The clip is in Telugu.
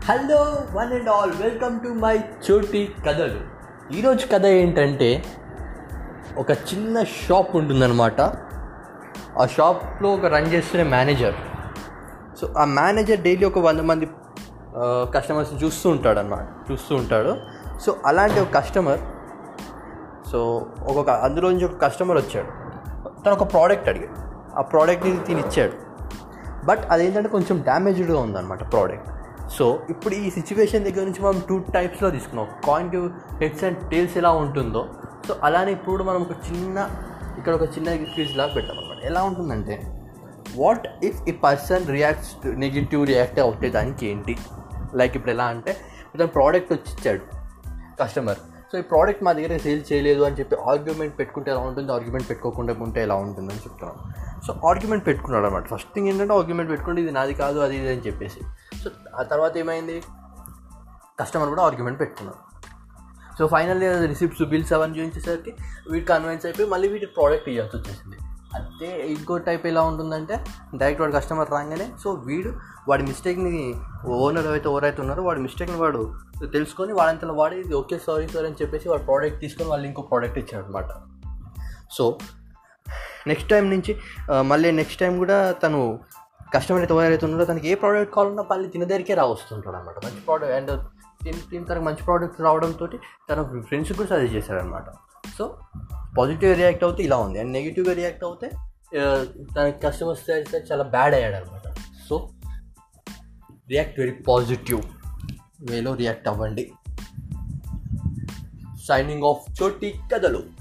hello one and all welcome to my Choti Kathalu ఈరోజు కథ ఏంటంటే ఒక చిన్న షాప్ ఉంటుందన్నమాట ఆ షాప్లో ఒక రన్ చేస్తున్న మేనేజర్ సో ఆ మేనేజర్ డైలీ ఒక వంద మంది కస్టమర్స్ని చూస్తూ ఉంటాడు అనమాట చూస్తూ ఉంటాడు సో అలాంటి ఒక కస్టమర్ సో ఒక్కొక్క అందులో నుంచి ఒక కస్టమర్ వచ్చాడు తను ఒక ప్రోడక్ట్ అడిగాడు ఆ ప్రోడక్ట్ని తిని ఇచ్చాడు బట్ అదేంటంటే కొంచెం డ్యామేజ్డ్గా ఉందన్నమాట ప్రోడక్ట్ సో ఇప్పుడు ఈ సిచ్యువేషన్ దగ్గర నుంచి మనం టూ టైప్స్లో తీసుకున్నాం కాయిన్కి హెడ్స్ అండ్ టేల్స్ ఎలా ఉంటుందో సో అలానే ఇప్పుడు మనం ఒక చిన్న ఇక్కడ ఒక చిన్న క్విజ్ లాగా పెట్టామన్నమాట ఎలా ఉంటుందంటే వాట్ ఇఫ్ ఈ పర్సన్ రియాక్ట్స్ నెగిటివ్ రియాక్ట్ అవుతే దానికి ఏంటి లైక్ ఇప్పుడు ఎలా అంటే ఇతను ప్రోడక్ట్ వచ్చి ఇచ్చాడు కస్టమర్ సో ఈ ప్రోడక్ట్ మా దగ్గర సేల్ చేయలేదు అని చెప్పి ఆర్గ్యుమెంట్ పెట్టుకుంటే ఎలా ఉంటుంది ఆర్గ్యుమెంట్ పెట్టుకోకుండా ఉంటే ఎలా ఉంటుందని చెప్తున్నాను సో ఆర్గ్యుమెంట్ పెట్టుకున్నాడు అనమాట ఫస్ట్ థింగ్ ఏంటంటే ఆర్గ్యుమెంట్ పెట్టుకుంటే ఇది నాది కాదు అది ఇది అని చెప్పేసి సో ఆ తర్వాత ఏమైంది కస్టమర్ కూడా ఆర్గ్యుమెంట్ పెట్టుకున్నాడు సో ఫైనల్లీ రిసిప్ట్స్ బిల్స్ అవన్నీ చూపించేసరికి వీడు కన్విన్స్ అయిపోయి మళ్ళీ వీటి ప్రోడక్ట్ ఇవ్వాల్సి వచ్చేసింది అదే ఇంకో టైప్ ఎలా ఉంటుందంటే డైరెక్ట్ వాడు కస్టమర్ రాగానే సో వీడు వాడి మిస్టేక్ని ఓనర్ అయితే ఎవరైతే ఉన్నారో వాడి మిస్టేక్ని వాడు తెలుసుకొని వాడంతలో వాడి ఇది ఓకే సారీ సారీ అని చెప్పేసి వాడు ప్రోడక్ట్ తీసుకొని వాళ్ళు ఇంకో ప్రోడక్ట్ ఇచ్చాడు అనమాట సో నెక్స్ట్ టైం నుంచి ఆ, మళ్ళీ నెక్స్ట్ టైం కూడా తను కస్టమర్ అయితే ఎవరైతే ఉన్నారో తనకి ఏ ప్రోడక్ట్ కావాలన్నా మళ్ళీ తిన దగ్గరికే రా వస్తుంటాడు అనమాట మంచి ప్రోడక్ట్ అండ్ తిని తిని తనకు మంచి ప్రోడక్ట్ రావడంతో తన ఫ్రెండ్స్ కూడా సజెస్ట్ చేశాడనమాట సో పాజిటివ్గా రియాక్ట్ అవుతే ఇలా ఉంది అండ్ నెగిటివ్గా రియాక్ట్ అవుతే ఆ, తన కస్టమర్స్ చాలా బ్యాడ్ అయ్యాడు అనమాట సో రియాక్ట్ వెరీ పాజిటివ్ వేలో రియాక్ట్ అవ్వండి సైనింగ్ ఆఫ్ చోటి కథలు